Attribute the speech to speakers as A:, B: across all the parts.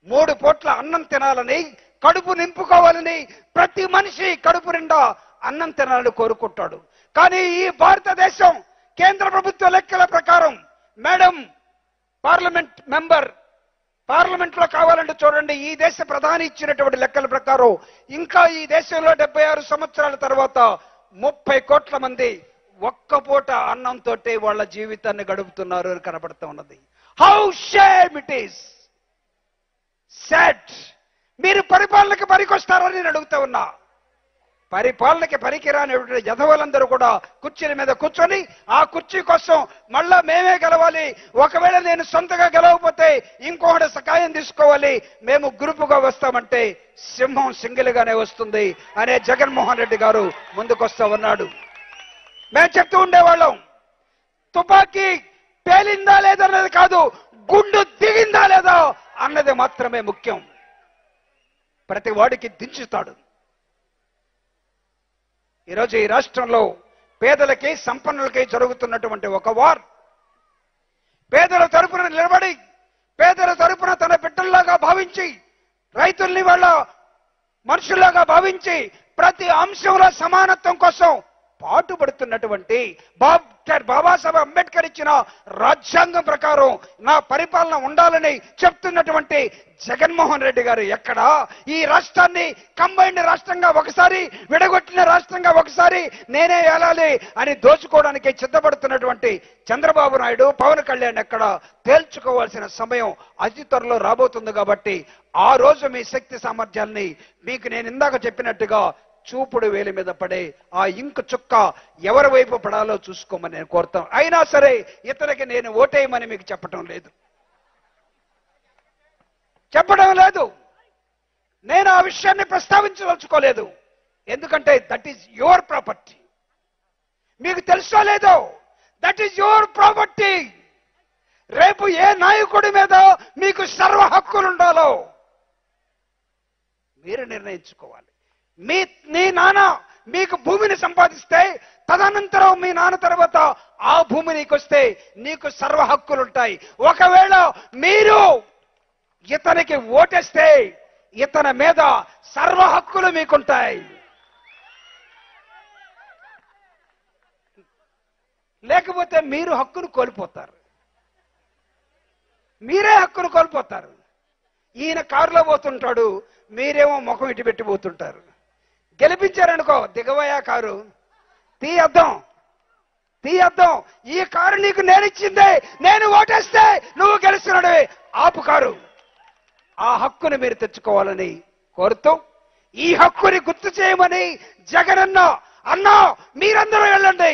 A: మూడు పూట్ల అన్నం తినాలని కడుపు నింపుకోవాలని ప్రతి మనిషి కడుపు నిండా అన్నం తినాలని కోరుకుంటాడు కానీ ఈ భారతదేశం కేంద్ర ప్రభుత్వ లెక్కల ప్రకారం మేడం పార్లమెంట్ మెంబర్ పార్లమెంట్ లో కావాలంటే చూడండి ఈ దేశ ప్రధాని ఇచ్చినటువంటి లెక్కల ప్రకారం ఇంకా ఈ దేశంలో డెబ్బై ఆరు సంవత్సరాల తర్వాత ముప్పై కోట్ల మంది ఒక్క పూట అన్నంతో వాళ్ళ జీవితాన్ని గడుపుతున్నారు అని కనబడుతూ ఉన్నది how shame it is set మీరు పరిపాలనకి పనికొస్తారని నేను అడుగుతా ఉన్నా పరిపాలనకి పనికిరాని యధవులందరూ కూడా కుర్చీల మీద కూర్చొని ఆ కుర్చీ కోసం మళ్ళా మేమే గెలవాలి ఒకవేళ నేను సొంతగా గెలవకపోతే ఇంకొకటి సహాయం తీసుకోవాలి మేము గ్రూపుగా వస్తామంటే సింహం సింగిల్ గానే వస్తుంది అనే జగన్మోహన్ రెడ్డి గారు ముందుకొస్తా ఉన్నాడు మేము చెప్తూ ఉండేవాళ్ళం తుపాకీ పేలిందా లేదన్నది కాదు గుండు దిగిందా లేదా అన్నది మాత్రమే ముఖ్యం ప్రతి వాడికి దించుతాడు ఈరోజు ఈ రాష్ట్రంలో పేదలకి సంపన్నులకి జరుగుతున్నటువంటి ఒక వార్ పేదల తరపున నిలబడి పేదల తరపున తన బిడ్డల్లాగా భావించి రైతుల్ని వాళ్ళ మనుషుల్లాగా భావించి ప్రతి అంశంలో సమానత్వం కోసం పాటుపడుతున్నటువంటి డాక్టర్ బాబాసాహెబ్ అంబేద్కర్ ఇచ్చిన రాజ్యాంగం ప్రకారం నా పరిపాలన ఉండాలని చెప్తున్నటువంటి జగన్మోహన్ రెడ్డి గారు ఎక్కడ ఈ రాష్ట్రాన్ని కంబైన్డ్ రాష్ట్రంగా ఒకసారి విడగొట్టిన రాష్ట్రంగా ఒకసారి నేనే ఏలాలి అని దోచుకోవడానికి సిద్ధపడుతున్నటువంటి చంద్రబాబు నాయుడు పవన్ కళ్యాణ్ ఎక్కడ తేల్చుకోవాల్సిన సమయం అతి త్వరలో రాబోతుంది కాబట్టి ఆ రోజు మీ శక్తి సామర్థ్యాల్ని మీకు నేను ఇందాక చెప్పినట్టుగా చూపుడు వేలి మీద పడే ఆ ఇంకు చుక్క ఎవరి వైపు పడాలో చూసుకోమని నేను కోరుతాను అయినా సరే ఇతనికి నేను ఓటేయమని మీకు చెప్పటం లేదు చెప్పడం లేదు నేను ఆ విషయాన్ని ప్రస్తావించదలుచుకోలేదు ఎందుకంటే దట్ ఈజ్ యువర్ ప్రాపర్టీ మీకు తెలుసో లేదో దట్ ఈజ్ యువర్ ప్రాపర్టీ రేపు ఏ నాయకుడి మీద మీకు సర్వ హక్కులు ఉండాలో మీరు నిర్ణయించుకోవాలి మీ నీ నాన్న మీకు భూమిని సంపాదిస్తే తదనంతరం మీ నాన్న తర్వాత ఆ భూమి నీకొస్తే నీకు సర్వ హక్కులుంటాయి ఒకవేళ మీరు ఇతనికి ఓటేస్తే ఇతని మీద సర్వ హక్కులు మీకుంటాయి లేకపోతే మీరు హక్కును కోల్పోతారు మీరే హక్కును కోల్పోతారు ఈయన కారులో పోతుంటాడు మీరేమో ముఖం ఇటు పెట్టి పోతుంటారు గెలిపించారనుకో దిగవయా కారు తీయద్దాం తీయద్దాం ఈ కారు నీకు నేను ఇచ్చిందే నేను ఓటేస్తే నువ్వు గెలుస్తున్నాడు ఆపు కారు ఆ హక్కుని మీరు తెచ్చుకోవాలని కోరుతూ ఈ హక్కుని గుర్తు చేయమని జగనన్న అన్నా మీరందరూ వెళ్ళండి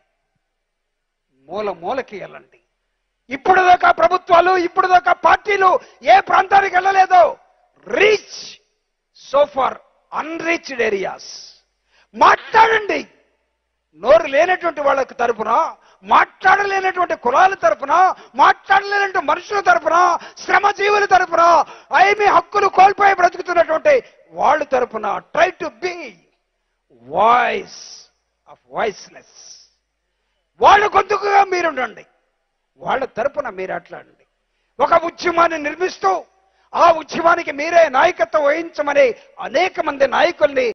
A: మూల మూలకి వెళ్ళండి ఇప్పుడు దాకా ప్రభుత్వాలు ఇప్పుడు దాకా పార్టీలు ఏ ప్రాంతానికి వెళ్ళలేదో reach so far unreached areas మాట్లాడండి నోరు లేనటువంటి వాళ్ళకి తరపున మాట్లాడలేనటువంటి కులాల తరపున మాట్లాడలేనటువంటి మనుషుల తరపున శ్రమజీవుల తరపున ఏమి హక్కులు కోల్పోయి బ్రతుకుతున్నటువంటి వాళ్ళ తరపున try to be voice of voiceless వాళ్ళ గొంతుకుగా మీరుండండి వాళ్ళ తరపున మీరు అట్లాడండి ఒక ఉద్యమాన్ని నిర్మిస్తూ ఆ ఉద్యమానికి మీరే నాయకత్వం వహించమని అనేక మంది నాయకుల్ని